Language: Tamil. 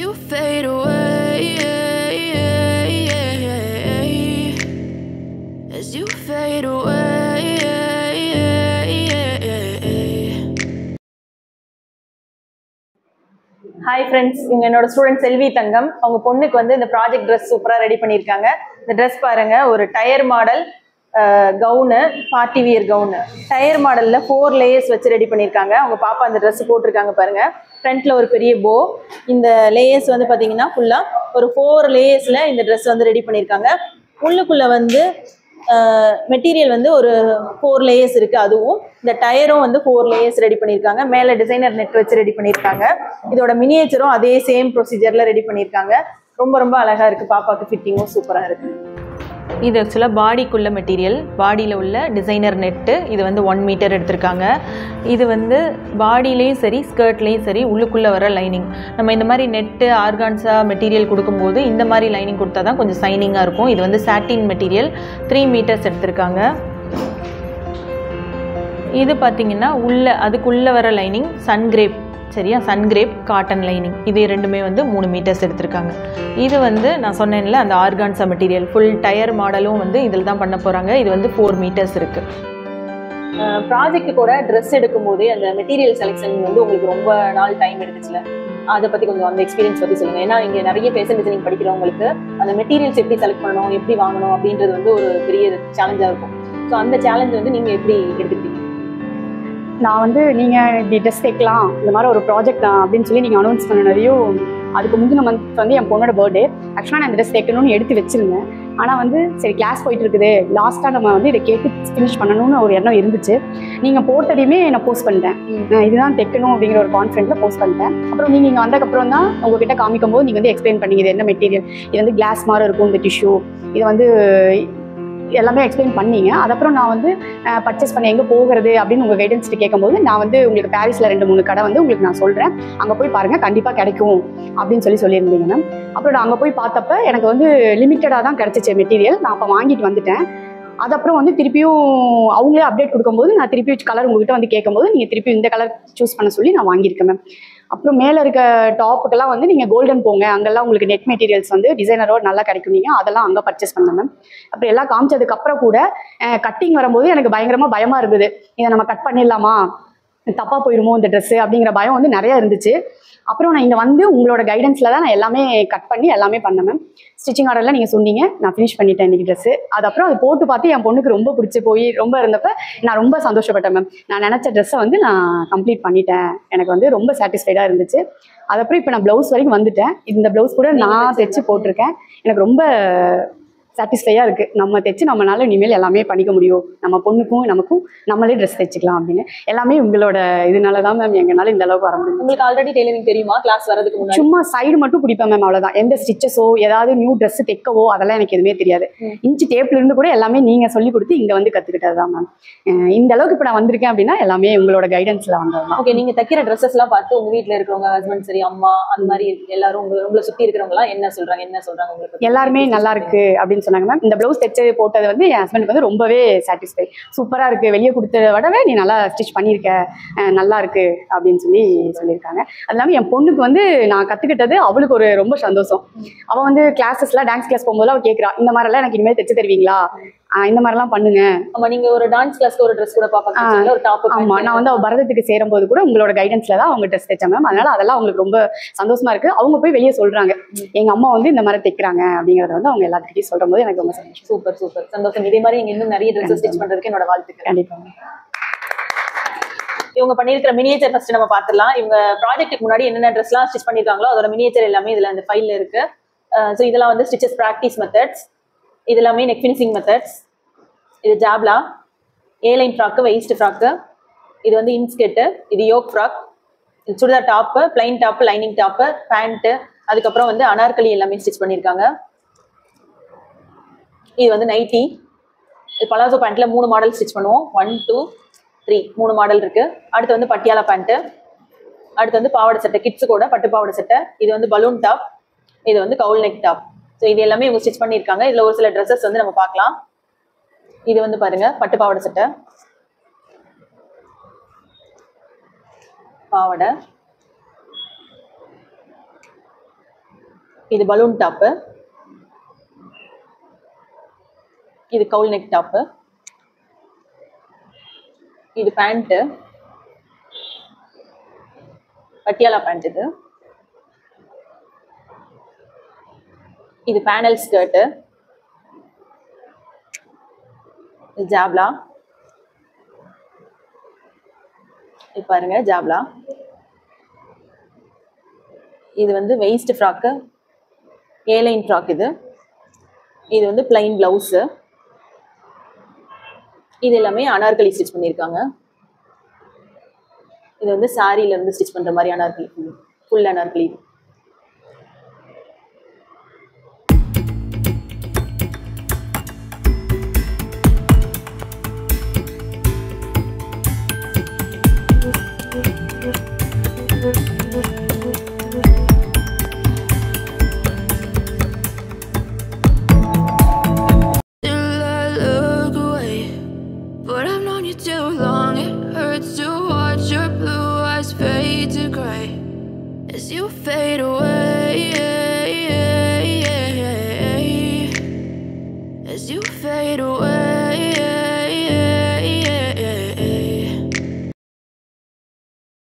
you fade away, as you fade away. Hi friends இவங்க என்னோட ஸ்டூடெண்ட் செல்வி தங்கம் அவங்க பொண்ணுக்கு வந்து இந்த ப்ராஜெக்ட் ட்ரெஸ் சூப்பராக ரெடி பண்ணியிருக்காங்க இந்த ட்ரெஸ் பாருங்க ஒரு tier model gown party wear gown tier மாடலில் ஃபோர் லேயர்ஸ் வச்சு ரெடி பண்ணியிருக்காங்க அவங்க பாப்பா அந்த ட்ரெஸ் போட்டிருக்காங்க பாருங்க ஃப்ரண்ட்டில் ஒரு பெரிய போ இந்த லேயர்ஸ் வந்து பார்த்தீங்கன்னா ஃபுல்லாக ஒரு ஃபோர் லேயர்ஸில் இந்த ட்ரெஸ் வந்து ரெடி பண்ணியிருக்காங்க உள்ளுக்குள்ளே வந்து மெட்டீரியல் வந்து ஒரு ஃபோர் லேயர்ஸ் இருக்குது அதுவும் இந்த டயரும் வந்து ஃபோர் லேயர்ஸ் ரெடி பண்ணியிருக்காங்க மேலே டிசைனர் நெட் வச்சு ரெடி பண்ணியிருக்காங்க இதோட மினியேச்சரும் அதே சேம் ப்ரொசீஜரில் ரெடி பண்ணியிருக்காங்க ரொம்ப ரொம்ப அழகாக இருக்குது பாப்பாக்கு ஃபிட்டிங்கும் சூப்பராக இருக்குது இது ஆக்சுவலாக பாடிக்குள்ள மெட்டீரியல் பாடியில் உள்ள டிசைனர் நெட்டு இது வந்து ஒன் மீட்டர் எடுத்திருக்காங்க இது வந்து பாடியிலையும் சரி ஸ்கர்ட்லேயும் சரி உள்ளுக்குள்ளே வர லைனிங் நம்ம இந்த மாதிரி நெட்டு ஆர்கான்ஸா மெட்டீரியல் கொடுக்கும்போது இந்த மாதிரி லைனிங் கொடுத்தா தான் கொஞ்சம் சைனிங்காக இருக்கும் இது வந்து சாட்டின் மெட்டீரியல் த்ரீ மீட்டர்ஸ் எடுத்திருக்காங்க இது பார்த்தீங்கன்னா உள்ள அதுக்குள்ளே வர லைனிங் சன் கிரேப் சரியா சன் கிரேப் காட்டன் லைனிங் இது ரெண்டுமே வந்து மூணு மீட்டர்ஸ் எடுத்திருக்காங்க இது வந்து நான் சொன்னேன்ல அந்த ஆர்கான்ஸா மெட்டீரியல் ஃபுல் டயர் மாடலும் வந்து இதில் தான் பண்ண போகிறாங்க இது வந்து ஃபோர் மீட்டர்ஸ் இருக்குது ப்ராஜெக்ட் கூட ட்ரெஸ் எடுக்கும் போதே அந்த மெட்டீரியல் செலெக்ஷன் வந்து உங்களுக்கு ரொம்ப நாள் டைம் எடுத்துச்சுல அதை பற்றி கொஞ்சம் அந்த எக்ஸ்பீரியன்ஸ் பற்றி சொல்லுங்கள் ஏன்னா இங்கே நிறைய ஃபேஷன் டிசைனிங் படிக்கிறவங்களுக்கு அந்த மெட்டீரியல்ஸ் எப்படி செலக்ட் பண்ணணும் எப்படி வாங்கணும் அப்படின்றது வந்து ஒரு பெரிய சேலஞ்சாக இருக்கும் ஸோ அந்த சேலஞ்ச் வந்து நீங்கள் எப்படி எடுத்துக்கிட்டீங்க நான் வந்து நீங்கள் இப்படி ட்ரெஸ் தைக்கலாம் இந்த மாதிரி ஒரு ப்ராஜெக்ட் தான் அப்படின்னு சொல்லி நீங்கள் அனௌன்ஸ் பண்ணதையும் அதுக்கு முந்தின மந்த் வந்து என் பொண்ணோட பர்த்டே ஆக்சுவலாக நான் இந்த ட்ரெஸ் தைக்கணும்னு எடுத்து வச்சிருந்தேன் ஆனால் வந்து சரி கிளாஸ் போயிட்டு இருக்குது லாஸ்ட்டாக நம்ம வந்து இதை கேட்டு ஃபினிஷ் பண்ணணும்னு ஒரு எண்ணம் இருந்துச்சு நீங்கள் போட்டதையுமே நான் போஸ்ட் பண்ணிட்டேன் நான் இதுதான் தைக்கணும் அப்படிங்கிற ஒரு கான்ஃபிடென்ட்டில் போஸ்ட் பண்ணிட்டேன் அப்புறம் நீங்கள் இங்கே வந்ததுக்கப்புறம் தான் உங்ககிட்ட காமிக்கும் போது நீங்கள் வந்து எக்ஸ்பிளைன் பண்ணீங்க இது என்ன மெட்டீரியல் இது வந்து கிளாஸ் மாதிரி இருக்கும் இந்த டிஷ்யூ இது வந்து எல்லாமே எக்ஸ்பிளைன் பண்ணீங்க அதுக்கப்புறம் நான் வந்து பர்ச்சேஸ் பண்ண எங்கே போகிறது அப்படின்னு உங்கள் கைடன்ஸ்ட்டு கேட்கும்போது நான் வந்து உங்களுக்கு பாரிஸில் ரெண்டு மூணு கடை வந்து உங்களுக்கு நான் சொல்கிறேன் அங்கே போய் பாருங்கள் கண்டிப்பாக கிடைக்கும் அப்படின்னு சொல்லி சொல்லியிருந்தீங்க மேம் அப்புறம் நான் அங்கே போய் பார்த்தப்ப எனக்கு வந்து லிமிட்டடாக தான் கிடச்சிச்சு மெட்டீரியல் நான் அப்போ வாங்கிட்டு வந்துட்டேன் அதுக்கப்புறம் வந்து திருப்பியும் அவங்களே அப்டேட் கொடுக்கும்போது நான் திருப்பி கலர் உங்ககிட்ட வந்து கேட்கும்போது நீங்கள் திருப்பி இந்த கலர் சூஸ் பண்ண சொல்லி நான் வாங்கியிருக்கேன் மேம் அப்புறம் மேலே இருக்க டாப்புக்கெல்லாம் வந்து நீங்கள் கோல்டன் போங்க அங்கெல்லாம் உங்களுக்கு நெட் மெட்டீரியல்ஸ் வந்து டிசைனரோட நல்லா கிடைக்கும் நீங்கள் அதெல்லாம் அங்கே பர்ச்சேஸ் பண்ணேன் மேம் அப்புறம் எல்லாம் காமிச்சதுக்கு அப்புறம் கூட கட்டிங் வரும்போது எனக்கு பயங்கரமாக பயமாக இருந்தது இதை நம்ம கட் பண்ணிடலாமா தப்பாக போயிருமோ இந்த ட்ரெஸ்ஸு அப்படிங்கிற பயம் வந்து நிறையா இருந்துச்சு அப்புறம் நான் இங்கே வந்து உங்களோட கைடன்ஸில் தான் நான் எல்லாமே கட் பண்ணி எல்லாமே பண்ணேன் மேம் ஸ்டிச்சிங் ஆர்டர்லாம் நீங்கள் சொன்னீங்க நான் ஃபினிஷ் பண்ணிட்டேன் இன்றைக்கி ட்ரெஸ்ஸு அதுக்கப்புறம் அது போட்டு பார்த்து என் பொண்ணுக்கு ரொம்ப பிடிச்சி போய் ரொம்ப இருந்தப்ப நான் ரொம்ப சந்தோஷப்பட்டேன் மேம் நான் நினச்ச ட்ரெஸ்ஸை வந்து நான் கம்ப்ளீட் பண்ணிட்டேன் எனக்கு வந்து ரொம்ப சாட்டிஸ்ஃபைடாக இருந்துச்சு அதுக்கப்புறம் இப்போ நான் ப்ளவுஸ் வரைக்கும் வந்துட்டேன் இந்த ப்ளவுஸ் கூட நான் தைச்சு போட்டிருக்கேன் எனக்கு ரொம்ப சாட்டிஸ்ஃபையாக இருக்குது நம்ம தைச்சு நம்மளால இனிமேல் எல்லாமே பண்ணிக்க முடியும் நம்ம பொண்ணுக்கும் நமக்கும் நம்மளே ட்ரெஸ் தைச்சிக்கலாம் அப்படின்னு எல்லாமே உங்களோட இதனால தான் மேம் எங்களால் இந்த அளவுக்கு வர முடியும் உங்களுக்கு ஆல்ரெடி டெய்லரிங் தெரியுமா கிளாஸ் வரதுக்கு முன்னாடி சும்மா சைடு மட்டும் பிடிப்பேன் மேம் அவ்வளவுதான் எந்த ஸ்டிச்சஸோ ஏதாவது நியூ ட்ரெஸ் தைக்கவோ அதெல்லாம் எனக்கு எதுவுமே தெரியாது ம். இன்ச்சு டேப்ல இருந்து கூட எல்லாமே நீங்க சொல்லி கொடுத்து இங்க வந்து கத்துக்கிட்டது தான் மேம் இந்த அளவுக்கு இப்போ நான் வந்திருக்கேன் அப்படின்னா எல்லாமே உங்களோட கைடன்ஸ்ல வந்தது தான் ஓகே நீங்க தைக்கிற ட்ரெஸ்ஸஸ் எல்லாம் பார்த்து உங்க வீட்ல இருக்கிறவங்க ஹஸ்பண்ட் சரி அம்மா அந்த மாதிரி எல்லாரும் உங்க உங்களை சுத்தி இருக்கிறவங்க எல்லாம் என்ன சொல்றாங்க என்ன சொல்றாங்க உங்களுக்கு எல்லாருமே நல்லா இருக்கு அப்படின்னு சொன்னாங்க மேம் இந்த ப்ளவுஸ் தைச்சது போட்டது வந்து என் ஹஸ்பண்டுக்கு வந்து ரொம்பவே சாட்டிஸ்ஃபை சூப்பரா இருக்கு வெளியே கொடுத்தத விடவே நீ நல்லா ஸ்டிச் பண்ணியிருக்க அஹ் நல்லா இருக்கு அப்படின்னு சொல்லி சொல்லியிருக்காங்க அது இல்லாமல் என் பொண்ணுக்கு வந்து நான் கத்துக்கிட்டது அவளுக்கு ஒரு ரொம்ப சந்தோஷம் அவ வந்து கிளாஸஸ்லாம் டான்ஸ் கிளாஸ் போகும்போது அவ கேட்குறா இந்த மாதிரிலாம் எனக்கு இனிமேல் தைச்சு தருவீங்களா ஆஹ் இந்த மாதிரிலாம் பண்ணுங்க ஆமா நீங்க ஒரு டான்ஸ் கிளாஸ்க்கு ஒரு ட்ரெஸ் கூட பாப்பாங்க ஒரு டாப் ஆமா நான் வந்து அவ பரதத்துக்கு சேரும்போது கூட உங்களோட கைடன்ஸ்ல தான் அவங்க ட்ரெஸ் தைச்சேன் மேம் அதனால அதெல்லாம் அவங்களுக்கு ரொம்ப சந்தோஷமா இருக்கு அவங்க போய் வெளியே சொல்றாங்க எங்க அம்மா வந்து இந்த மாதிரி தைக்கிறாங்க அப்படிங்கறத வந்து அவங்க எல்லாத்துக்கிட்டையும் சொல்லும் போது எனக்கு ரொம்ப சந்தோஷம் சூப்பர் சூப்பர் சந்தோஷம் இதே மாதிரி நீங்க இன்னும் நிறைய ட்ரெஸ் ஸ்டிச் பண்றதுக்கு என்னோட வாழ்த்துக்கள் கண்டிப்பா இவங்க பண்ணியிருக்கிற மினியேச்சர் ஃபர்ஸ்ட் நம்ம பார்த்துடலாம் இவங்க ப்ராஜெக்ட்டுக்கு முன்னாடி என்னென்ன ட்ரெஸ்லாம் ஸ்டிச் பண்ணிருக்காங்களோ அதோட மினியேச்சர் எல்லாமே இதுல அந்த ஃபைல்ல இருக்கு ஸோ இதெல்லாம் வந்து ஸ்டிச்சஸ் ப்ராக்டிஸ் மெத்தட்ஸ் இது எல்லாமே நெக் ஃபினிஷிங் மெத்தட்ஸ் இது ஜாப்லா A line frock waist frock இது வந்து இன்ஸ்கெட்டு இது யோக் ஃப்ராக் இது churidar top plain top lining top pant அதுக்கப்புறம் வந்து அனார்கலி எல்லாமே ஸ்டிச் பண்ணியிருக்காங்க இது வந்து நைட்டி இது பலாசோ பேண்ட்ல மூணு மாடல் ஸ்டிச் பண்ணுவோம் ஒன் டூ த்ரீ மூணு மாடல் இருக்கு அடுத்து வந்து பட்டியாலா பேண்ட்டு அடுத்து வந்து பாவாடை சட்டை கிட்ஸு கூட பட்டு பாவாடை சட்டை இது வந்து பலூன் டாப் இது வந்து கவுல் நெக் டாப் ஸோ இது எல்லாமே இவங்க ஸ்டிச் பண்ணியிருக்காங்க இதுல ஒரு சில ட்ரெஸ்ஸஸ் வந்து நம்ம பார்க்கலாம் இது வந்து பாருங்க பட்டு பாவாடை சட்டை பாவாடை இது பலூன் டாப்பு இது கவுல் நெக் டாப்பு இது பேண்ட்டு பட்டியாலா பேண்ட் இது இது பேனல் ஸ்கர்ட்டு இது ஜாப்லா இது பாருங்க ஜாப்லா இது வந்து வெயிஸ்ட் ஃப்ராக்கு ஏலைன் ஃப்ராக் இது இது வந்து பிளைன் ப்ளவுஸு இது எல்லாமே அனார்கலி ஸ்டிச் பண்ணியிருக்காங்க இது வந்து சாரியில இருந்து ஸ்டிச் பண்ற மாதிரி அனார்கலி ஃபுல் அனார்கலி இது Still I look away, but I've known you too long. It hurts to watch your blue eyes fade to gray as you fade away.